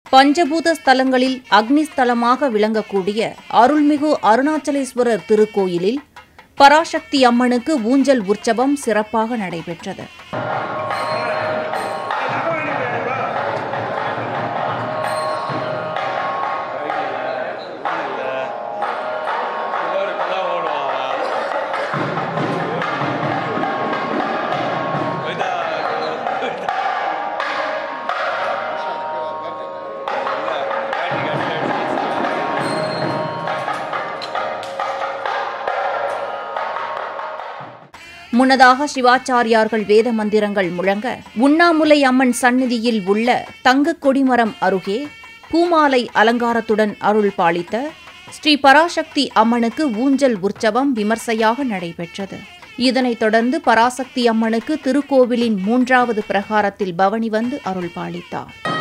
பஞ்சபூத ஸ்தலங்களில் அக்னி ஸ்தலமாக விளங்கக்கூடிய அருள்மிகு அருணாச்சலேஸ்வரர் திருக்கோயிலில் பராசக்தி அம்மனுக்கு ஊஞ்சல் உற்சவம் சிறப்பாக நடைபெற்றது முன்னதாக சிவாச்சாரியார்கள் வேத மந்திரங்கள் முழங்க உண்ணாமுலை அம்மன் சந்நிதியில் உள்ள தங்கக் கொடிமரம் அருகே பூமாலை அலங்காரத்துடன் அருள் பாலித்த ஸ்ரீ பராசக்தி அம்மனுக்கு ஊஞ்சல் உற்சவம் விமர்சையாக நடைபெற்றது இதனைத் தொடர்ந்து பராசக்தி அம்மனுக்கு திருக்கோவிலின் மூன்றாவது பிரகாரத்தில் பவனி வந்து அருள் பாலித்தார்